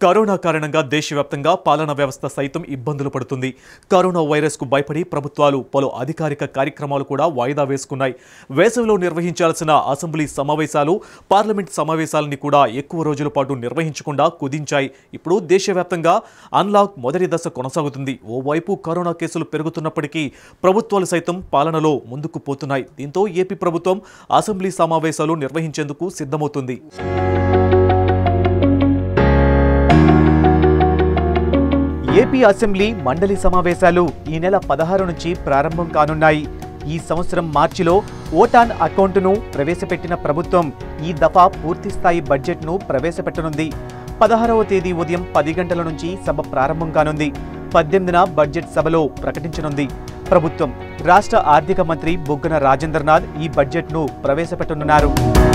corona కారణంగా దేశవ్యాప్తంగా పాలనా వ్యవస్థ సైతం ఇబ్బందులు పడుతుంది కరోనా వైరస్కు భయపడి ప్రభుత్వాలు పలు అధికారిక కార్యక్రమాలు కూడా వాయిదా వేసుకున్నాయి వేసవిలో నిర్వహించాల్సిన అసెంబ్లీ సమావేశాలు పార్లమెంట్ సమావేశాలని కూడా ఎక్కువ రోజుల పాటు నిర్వహించకుండా కుదించాయి ఇప్పుడు దేశవ్యాప్తంగా అన్లాక్ మొదటి దశ కొనసాగుతుంది ఓవైపు కరోనా కేసులు పెరుగుతున్నప్పటికీ ప్రభుత్వాలు సైతం పాలనలో ముందుకు పోతున్నాయి దీంతో ఏపీ ప్రభుత్వం అసెంబ్లీ సమావేశాలు నిర్వహించేందుకు సిద్ధమవుతుంది ఏపీ అసెంబ్లీ మండలి సమావేశాలు ఈ నెల పదహారు నుంచి ప్రారంభం కానున్నాయి ఈ సంవత్సరం మార్చిలో ఓటాన్ అకౌంట్ను ప్రవేశపెట్టిన ప్రభుత్వం ఈ దఫా పూర్తిస్థాయి బడ్జెట్ను ప్రవేశపెట్టనుంది పదహారవ తేదీ ఉదయం పది గంటల నుంచి సభ ప్రారంభం కానుంది పద్దెనిమిదిన బడ్జెట్ సభలో ప్రకటించనుంది ప్రభుత్వం రాష్ట్ర ఆర్థిక మంత్రి బుగ్గన రాజేంద్రనాథ్ ఈ బడ్జెట్ను ప్రవేశపెట్టనున్నారు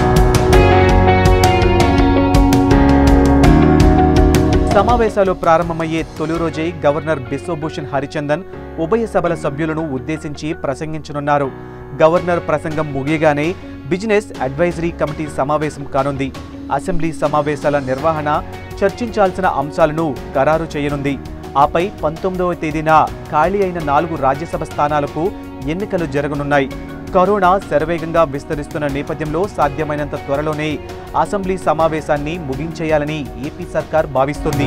సమావేశాలు ప్రారంభమయ్యే తొలి రోజే గవర్నర్ బిశ్వభూషణ్ హరిచందన్ ఉభయ సభల సభ్యులను ఉద్దేశించి ప్రసంగించనున్నారు గవర్నర్ ప్రసంగం ముగియగానే బిజినెస్ అడ్వైజరీ కమిటీ సమావేశం కానుంది అసెంబ్లీ సమావేశాల నిర్వహణ చర్చించాల్సిన అంశాలను ఖరారు చేయనుంది ఆపై పంతొమ్మిదవ తేదీన ఖాళీ అయిన నాలుగు రాజ్యసభ స్థానాలకు ఎన్నికలు జరగనున్నాయి కరోనా శరవేగంగా విస్తరిస్తున్న నేపథ్యంలో సాధ్యమైనంత త్వరలోనే అసెంబ్లీ సమావేశాన్ని ముగించేయాలని ఏపీ సర్కార్ భావిస్తుంది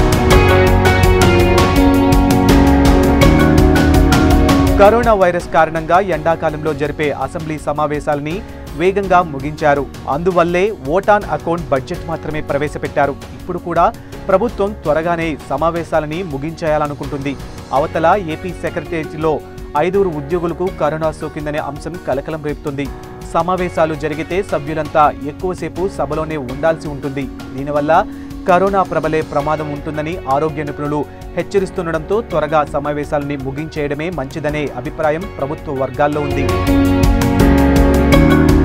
కరోనా వైరస్ కారణంగా ఎండాకాలంలో జరిపే అసెంబ్లీ సమావేశాలని వేగంగా ముగించారు అందువల్లే ఓటాన్ అకౌంట్ బడ్జెట్ మాత్రమే ప్రవేశపెట్టారు ఇప్పుడు కూడా ప్రభుత్వం త్వరగానే సమావేశాలని ముగించేయాలనుకుంటుంది అవతల ఏపీ సెక్రటేరియట్లో ఐదుగురు ఉద్యోగులకు కరోనా సోకిందనే అంశం కలకలం రేపుతుంది సమావేశాలు జరిగితే సభ్యులంతా ఎక్కువసేపు సభలోనే ఉండాల్సి ఉంటుంది దీనివల్ల కరోనా ప్రబలే ప్రమాదం ఉంటుందని ఆరోగ్య నిపుణులు హెచ్చరిస్తుండటంతో త్వరగా సమావేశాలని ముగించేయడమే మంచిదనే అభిప్రాయం ప్రభుత్వ వర్గాల్లో ఉంది